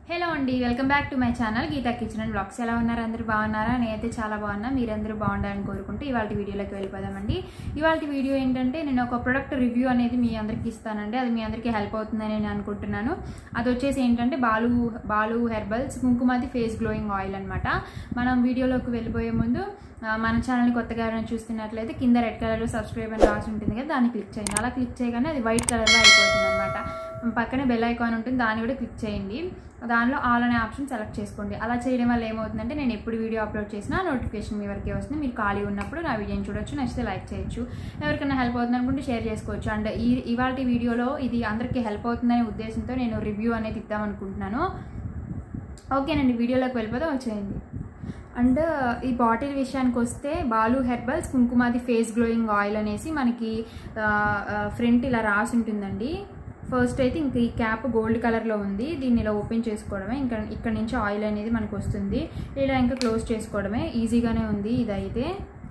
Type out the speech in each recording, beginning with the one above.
hello అండి welcome back to my channel Geetha kitchen and blogs ఎలా ఉన్నారు అందరూ బాగున్నారా నేనైతే చాలా బాగున్నా మీరందరూ బాగుండాలని కోరుకుంటూ ఇవాళ వీడియోలోకి వెళ్ళిపోదామండి ఇవాళ వీడియో ఏంటంటే నేను ఒక ప్రొడక్ట్ రివ్యూ అనేది మీ అందరికీ ఇస్తానండి అది మీ అందరికీ హెల్ప్ అవుతుందని నేను అనుకుంటున్నాను అది వచ్చేసి ఏంటంటే Balu Balu herbals Kumkumadi face glowing oil అనమాట మనం వీడియోలోకి వెళ్ళిపోయే ముందు ఆ, మన ఛానల్ని కొత్తగా ఎవరైనా చూస్తున్నట్లయితే కింద రెడ్ కలర్లో సబ్స్క్రైబ్ అని రాసి ఉంటుంది కదా దాన్ని క్లిక్ చేయండి అలా క్లిక్ చేయగానే అది వైట్ కలర్లో అయిపోతుంది అనమాట పక్కనే బెల్ ఐకాన్ ఉంటుంది దాన్ని కూడా క్లిక్ చేయండి దానిలో ఆల్ అనే ఆప్షన్ సెలెక్ట్ చేసుకోండి అలా చేయడం వల్ల ఏమవుతుందంటే నేను ఎప్పుడు వీడియో అప్లోడ్ చేసినా నోటిఫికేషన్ మీ వరకే వస్తుంది మీరు ఖాళీ ఉన్నప్పుడు నా వీడియోని చూడొచ్చు నచ్చితే లైక్ చేయొచ్చు ఎవరికైనా హెల్ప్ అవుతుంది అనుకుంటే షేర్ చేసుకోవచ్చు అండ్ ఈ ఇవాళ వీడియోలో ఇది అందరికీ హెల్ప్ అవుతుందనే ఉద్దేశంతో నేను రివ్యూ అనేది ఇద్దాం అనుకుంటున్నాను ఓకేనండి వీడియోలోకి వెళ్ళిపోతే వచ్చేయండి అండ్ ఈ బాటిల్ విషయానికి వస్తే Balu herbals Kumkumadi face glowing oil అనేసి మనకి ఫ్రంట్ ఇలా రాసి ఉంటుందండి ఫస్ట్ అయితే ఇంక ఈ క్యాప్ గోల్డ్ కలర్లో ఉంది దీన్ని ఇలా ఓపెన్ చేసుకోవడమే ఇంకా ఇక్కడ నుంచి ఆయిల్ అనేది మనకు వస్తుంది ఇలా ఇంకా క్లోజ్ చేసుకోవడమే ఈజీగానే ఉంది ఇదైతే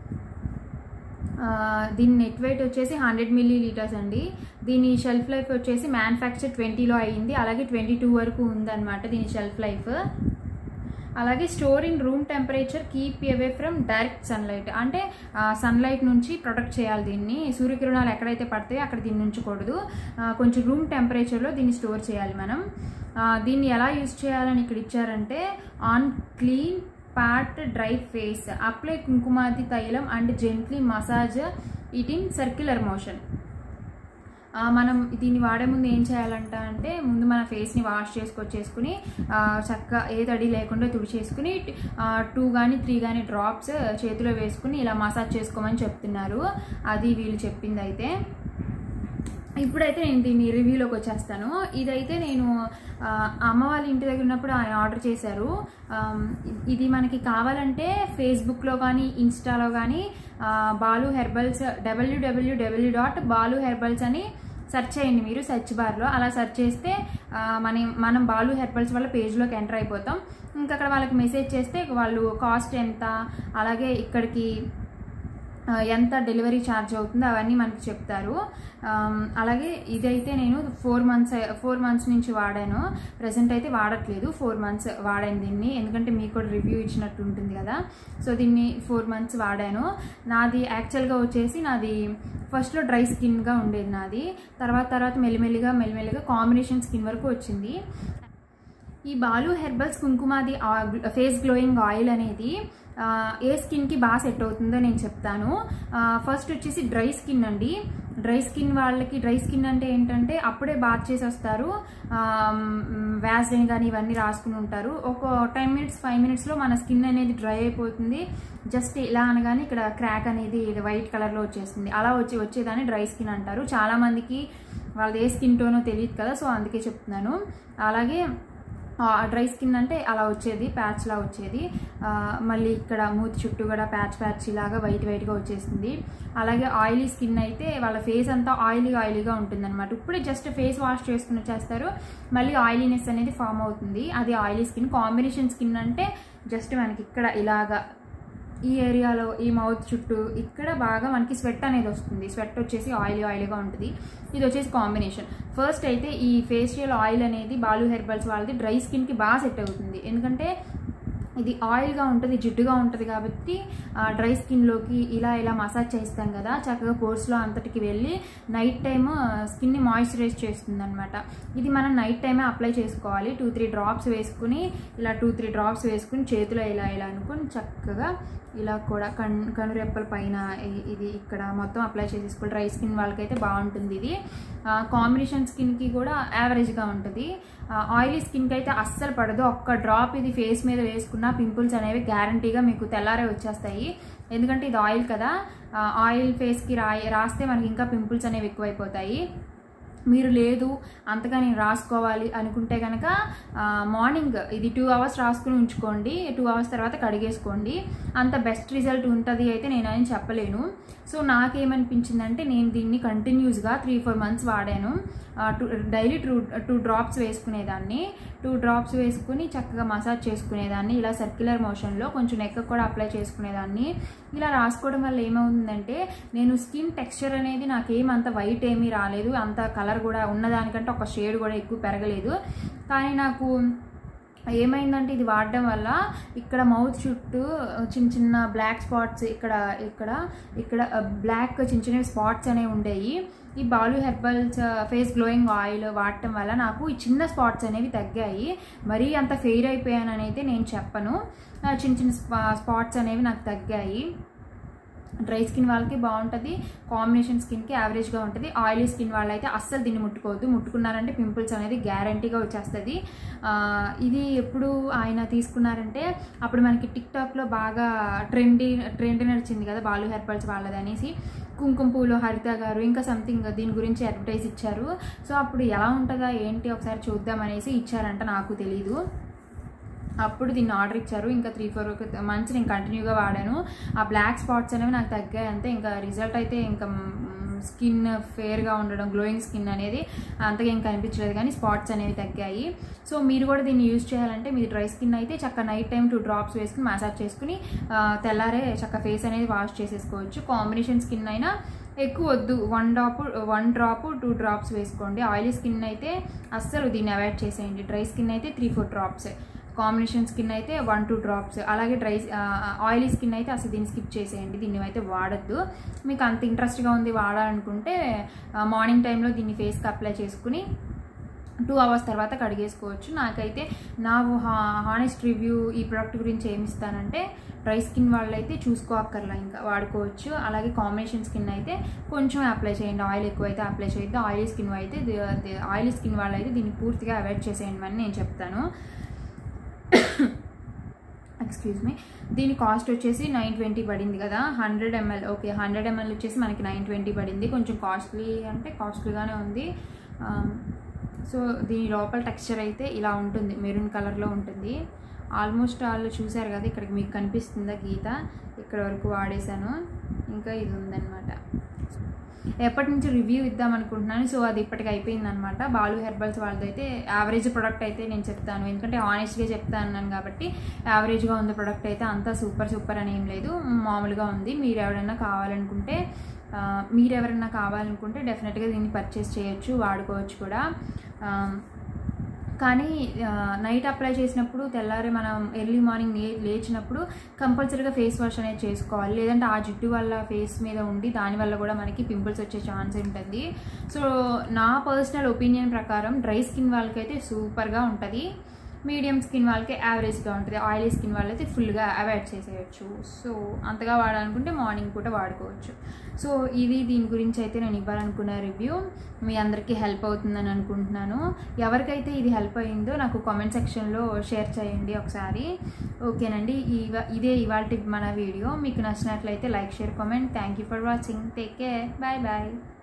ఆ, దీని నెట్ వెయిట్ వచ్చేసి హండ్రెడ్ మిల్లీ లీటర్స్ అండి దీని షెల్ఫ్ లైఫ్ వచ్చేసి మ్యానుఫ్యాక్చర్ ట్వంటీలో అయ్యింది అలాగే ట్వంటీ టూ వరకు ఉందన్నమాట దీని షెల్ఫ్ లైఫ్ అలాగే store in room temperature keep away from direct sunlight అంటే సన్లైట్ నుంచి ప్రొటెక్ట్ చేయాలి దీన్ని సూర్యకిరణాలు ఎక్కడైతే పడతాయో అక్కడ దీన్ని ఉంచకూడదు ఆ, కొంచెం రూమ్ టెంపరేచర్లో దీన్ని స్టోర్ చేయాలి మనం ఆ, దీన్ని ఎలా యూజ్ చేయాలని ఇక్కడ ఇచ్చారంటే on clean pat dry face apply Kumkumadi తైలం and gently massage it in circular motion ఆ, మనం దీన్ని వాడే ముందు ఏం చేయాలంట అంటే ముందు మన ఫేస్ని వాష్ చేసుకొచ్చేసుకుని ఆ, చక్కగా ఏ తడి లేకుండా తుడిచేసుకుని టూ కానీ త్రీ కానీ డ్రాప్స్ చేతిలో వేసుకుని ఇలా మసాజ్ చేసుకోమని చెప్తున్నారు అది వీళ్ళు చెప్పింది అయితే ఇప్పుడైతే నేను దీన్ని రివ్యూలోకి వచ్చేస్తాను ఇదైతే నేను ఆ, అమ్మ వాళ్ళ ఇంటి దగ్గర ఉన్నప్పుడు ఆయన ఆర్డర్ చేశారు ఆమ్, ఇది మనకి కావాలంటే ఫేస్బుక్లో కానీ ఇన్స్టాలో కానీ ఆ, బాలు హెర్బల్స్ డబ్ల్యూడబ్ల్యూడబ్ల్యూ డాట్ బాలు హెర్బల్స్ అని సెర్చ్ చేయండి మీరు సెర్చ్ బార్లో అలా సెర్చ్ చేస్తే ఆ, మనం మనం బాలు హెర్బల్స్ వాళ్ళ పేజ్లోకి ఎంటర్ అయిపోతాం ఇంకా అక్కడ వాళ్ళకి మెసేజ్ చేస్తే వాళ్ళు కాస్ట్ ఎంత అలాగే ఇక్కడికి ఆ, ఎంత డెలివరీ ఛార్జ్ అవుతుందో అవన్నీ మనకి చెప్తారు ఆమ్, అలాగే ఇదైతే నేను ఫోర్ మంత్స్ ఫోర్ మంత్స్ నుంచి వాడాను ప్రజెంట్ అయితే వాడట్లేదు ఫోర్ మంత్స్ వాడాను దీన్ని ఎందుకంటే మీకు కూడా రివ్యూ ఇచ్చినట్టు ఉంటుంది కదా సో దీన్ని ఫోర్ మంత్స్ వాడాను నాది యాక్చువల్గా వచ్చేసి నాది ఫస్ట్లో డ్రై స్కిన్గా ఉండేది నాది తర్వాత తర్వాత మెల్లిమెల్లిగా మెల్లిమెల్లిగా కాంబినేషన్ స్కిన్ వరకు వచ్చింది ఈ బాలు హెర్బల్స్ కుంకుమాది ఆ- ఫేస్ గ్లోయింగ్ ఆయిల్ అనేది ఆ, ఏ స్కిన్కి బాగా సెట్ అవుతుందో నేను చెప్తాను ఆ, ఫస్ట్ వచ్చేసి డ్రై స్కిన్ అండి డ్రై స్కిన్ వాళ్ళకి డ్రై స్కిన్ అంటే ఏంటంటే అప్పుడే బాత్ చేసి వస్తారు వ్యాస్లైన్ కానీ ఇవన్నీ రాసుకుని ఉంటారు ఒక టెన్ మినిట్స్ ఫైవ్ మినిట్స్లో మన స్కిన్ అనేది డ్రై అయిపోతుంది జస్ట్ ఇలా అనగానే ఇక్కడ క్రాక్ అనేది వైట్ కలర్లో వచ్చేస్తుంది అలా వచ్చి వచ్చేదాన్ని డ్రై స్కిన్ అంటారు చాలామందికి వాళ్ళది ఏ స్కిన్ టోనో తెలియదు కదా సో అందుకే చెప్తున్నాను అలాగే డ్రై స్కిన్ అంటే అలా వచ్చేది ప్యాచ్లా వచ్చేది ఆ, మళ్ళీ ఇక్కడ మూతి చుట్టూ కూడా ప్యాచ్ ప్యాచ్ లాగా వైట్ వైట్గా వచ్చేసింది అలాగే ఆయిలీ స్కిన్ అయితే వాళ్ళ ఫేస్ అంతా ఆయిలీ ఆయిలీగా ఉంటుంది అనమాట ఇప్పుడే జస్ట్ ఫేస్ వాష్ చేసుకుని వచ్చేస్తారు మళ్ళీ ఆయిలీనెస్ అనేది ఫామ్ అవుతుంది అది ఆయిలీ స్కిన్ కాంబినేషన్ స్కిన్ అంటే జస్ట్ మనకి ఇక్కడ ఇలాగా ఈ ఏరియాలో ఈ మౌత్ చుట్టూ ఇక్కడ బాగా మనకి స్వెట్ అనేది వస్తుంది స్వెట్ వచ్చేసి ఆయిలీ ఆయిలీగా ఉంటుంది ఇది వచ్చేసి కాంబినేషన్ ఫస్ట్ అయితే ఈ ఫేషియల్ ఆయిల్ అనేది బాలు హెర్బల్స్ వాళ్ళది డ్రై స్కిన్కి బాగా సెట్ అవుతుంది ఎందుకంటే ఇది ఆయిల్గా ఉంటుంది జిడ్డుగా ఉంటుంది కాబట్టి డ్రై స్కిన్లోకి ఇలా ఇలా మసాజ్ చేస్తాం కదా చక్కగా పోర్స్లో అంతటికి వెళ్ళి నైట్ టైమ్ స్కిన్ని మాయిశ్చరైజ్ చేస్తుంది అనమాట ఇది మనం నైట్ టైమే అప్లై చేసుకోవాలి టూ త్రీ డ్రాప్స్ వేసుకుని ఇలా టూ త్రీ డ్రాప్స్ వేసుకుని చేతిలో ఇలా ఇలా అనుకుని చక్కగా ఇలా కూడా కన్ కనురెప్పల పైన ఇ- ఇది ఇక్కడ మొత్తం అప్లై చేసేసుకోవాలి డ్రై స్కిన్ వాళ్ళకైతే బాగుంటుంది ఇది కాంబినేషన్ స్కిన్కి కూడా యావరేజ్గా ఉంటుంది ఆయిలీ స్కిన్కి అయితే అస్సలు పడదు ఒక్క డ్రాప్ ఇది ఫేస్ మీద వేసుకున్న పింపుల్స్ అనేవి గ్యారంటీగా మీకు తెల్లారే వచ్చేస్తాయి ఎందుకంటే ఇది ఆయిల్ కదా ఆయిల్ ఫేస్కి రా రాస్తే మనకి ఇంకా పింపుల్స్ అనేవి ఎక్కువైపోతాయి మీరు లేదు అంతగా నేను రాసుకోవాలి అనుకుంటే కనుక మార్నింగ్ ఇది టూ అవర్స్ రాసుకుని ఉంచుకోండి టూ అవర్స్ తర్వాత కడిగేసుకోండి అంత బెస్ట్ రిజల్ట్ ఉంటుంది అయితే నేను అని చెప్పలేను సో నాకేమనిపించిందంటే నేను దీన్ని కంటిన్యూస్గా త్రీ ఫోర్ మంత్స్ వాడాను two daily two two drops వేసుకునేదాన్ని టూ డ్రాప్స్ వేసుకుని చక్కగా మసాజ్ చేసుకునేదాన్ని ఇలా సర్క్యులర్ మోషన్లో కొంచెం నెక్ కూడా అప్లై చేసుకునేదాన్ని ఇలా రాసుకోవడం వల్ల ఏమవుతుందంటే నేను స్కిన్ టెక్స్చర్ అనేది నాకేం అంత వైట్ ఏమీ రాలేదు అంత కలర్ కూడా ఉన్నదానికంటే ఒక షేడ్ కూడా ఎక్కువ పెరగలేదు కానీ నాకు ఏమైందంటే ఇది వాడడం వల్ల ఇక్కడ మౌత్ చుట్టూ చిన్న చిన్న బ్లాక్ స్పాట్స్ ఇక్కడ ఇక్కడ ఇక్కడ బ్లాక్ చిన్న చిన్న స్పాట్స్ అనేవి ఉండేవి ఈ Balu herbals face glowing oil వాడటం వల్ల నాకు ఈ చిన్న స్పాట్స్ అనేవి తగ్గాయి మరీ అంత ఫెయిర్ అయిపోయానని అయితే నేను చెప్పను ఆ, చిన్న చిన్న స్పాట్స్ అనేవి నాకు తగ్గాయి డ్రై స్కిన్ వాళ్ళకి బాగుంటుంది కాంబినేషన్ స్కిన్కి యావరేజ్గా ఉంటుంది ఆయిలీ స్కిన్ వాళ్ళైతే అస్సలు దీన్ని ముట్టుకోవద్దు ముట్టుకున్నారంటే పింపుల్స్ అనేది గ్యారంటీగా వచ్చేస్తుంది ఆ, ఇది ఎప్పుడు ఆయన తీసుకున్నారంటే అప్పుడు మనకి టిక్టాక్లో బాగా ట్రెండీ ట్రెండ్ నడిచింది కదా బాలు హెర్బల్స్ వాళ్ళది అనేసి కుంకుమ పూలు హరిత గారు ఇంకా సంథింగ్ దీని గురించి అడ్వర్టైజ్ ఇచ్చారు సో అప్పుడు ఎలా ఉంటుందా ఏంటి ఒకసారి చూద్దాం అనేసి ఇచ్చారంట నాకు తెలీదు అప్పుడు దీన్ని ఆర్డర్ ఇచ్చారు ఇంకా త్రీ ఫోర్ మంత్స్ నేను కంటిన్యూగా వాడాను ఆ బ్లాక్ స్పాట్స్ అనేవి నాకు తగ్గాయి అంతే ఇంకా రిజల్ట్ అయితే ఇంకా స్కిన్ ఫేర్గా ఉండడం గ్లోయింగ్ స్కిన్ అనేది అంతగా ఏం కనిపించలేదు కానీ స్పాట్స్ అనేవి తగ్గాయి సో మీరు కూడా దీన్ని యూజ్ చేయాలంటే మీరు డ్రై స్కిన్ అయితే చక్క నైట్ టైం టూ డ్రాప్స్ వేసుకుని మసాజ్ చేసుకుని ఆ, తెల్లారే చక్క ఫేస్ అనేది వాష్ చేసేసుకోవచ్చు కాంబినేషన్ స్కిన్ అయినా ఎక్కువ వద్దు one drop one drop two drops వేసుకోండి ఆయిలీ స్కిన్ అయితే అస్సలు దీన్ని అవాయిడ్ చేసేయండి డ్రై స్కిన్ అయితే three four drops combination skin అయితే వన్ టూ డ్రాప్స్ అలాగే డ్రై ఆయిలీ స్కిన్ అయితే అసలు దీన్ని స్కిప్ చేసేయండి దీన్ని అయితే వాడద్దు మీకు అంత ఇంట్రెస్ట్గా ఉంది వాడాలనుకుంటే మార్నింగ్ టైంలో దీన్ని ఫేస్కి అప్లై చేసుకుని టూ అవర్స్ తర్వాత కడిగేసుకోవచ్చు నాకైతే నా హానెస్ట్ రివ్యూ ఈ ప్రోడక్ట్ గురించి ఏమి ఇస్తానంటే డ్రై స్కిన్ వాళ్ళైతే చూసుకోక్కర్లా ఇంకా వాడుకోవచ్చు అలాగే కాంబినేషన్ స్కిన్ అయితే కొంచెం అప్లై చేయండి ఆయిల్ ఎక్కువ అయితే అప్లై చేయొద్దు ఆయిలీ స్కిన్ అయితే ఆయిలీ స్కిన్ వాళ్ళైతే దీన్ని పూర్తిగా అవాయిడ్ చేసేయండి అని నేను చెప్తాను ఎక్స్క్యూజ్ మీ దీని కాస్ట్ వచ్చేసి నైన్ ట్వంటీ పడింది కదా hundred ML okay hundred ML వచ్చేసి మనకి నైన్ ట్వంటీ పడింది కొంచెం కాస్ట్లీ అంటే కాస్ట్లీగానే ఉంది సో దీని లోపల టెక్స్చర్ అయితే ఇలా ఉంటుంది మెరూన్ కలర్లో ఉంటుంది ఆల్మోస్ట్ వాళ్ళు చూశారు కదా ఇక్కడికి మీకు కనిపిస్తుందా గీత ఇక్కడ వరకు వాడేశాను ఇంకా ఇది ఉందన్నమాట ఎప్పటి నుంచి రివ్యూ ఇద్దాం అనుకుంటున్నాను సో అది ఇప్పటికి అయిపోయింది అనమాట బాలు హెర్బల్స్ వాళ్ళదైతే యావరేజ్ ప్రొడక్ట్ అయితే నేను చెప్తాను ఎందుకంటే ఆనెస్ట్గా చెప్తా అన్నాను కాబట్టి యావరేజ్గా ఉంది ప్రొడక్ట్ అయితే అంతా సూపర్ సూపర్ అని ఏం లేదు మామూలుగా ఉంది మీరు ఎవరైనా కావాలనుకుంటే ఆ, మీరు ఎవరైనా కావాలనుకుంటే డెఫినెట్గా దీన్ని పర్చేస్ చేయొచ్చు వాడుకోవచ్చు కూడా ఆ, కానీ నైట్ అప్లై చేసినప్పుడు తెల్లారి మనం ఎర్లీ మార్నింగ్ లే లేచినప్పుడు కంపల్సరీగా ఫేస్ వాష్ అనేది చేసుకోవాలి లేదంటే ఆ జిడ్డు వల్ల ఫేస్ మీద ఉండి దానివల్ల కూడా మనకి పింపుల్స్ వచ్చే ఛాన్స్ ఉంటుంది సో నా పర్సనల్ ఒపీనియన్ ప్రకారం డ్రై స్కిన్ వాళ్ళకైతే సూపర్గా ఉంటుంది మీడియం స్కిన్ వాళ్ళకి యావరేజ్గా ఉంటుంది ఆయిలీ స్కిన్ వాళ్ళైతే ఫుల్గా అవాయిడ్ చేసేయచ్చు సో అంతగా వాడాలనుకుంటే మార్నింగ్ పూట వాడుకోవచ్చు సో ఇది దీని గురించి అయితే నేను ఇవ్వాలనుకున్న రివ్యూ మీ అందరికీ హెల్ప్ అవుతుందని అనుకుంటున్నాను ఎవరికైతే ఇది హెల్ప్ అయిందో నాకు కామెంట్ సెక్షన్లో షేర్ చేయండి ఒకసారి ఓకేనండి ఇవ ఇదే ఇవాళ మన వీడియో మీకు నచ్చినట్లయితే like share comment thank you for watching take care bye bye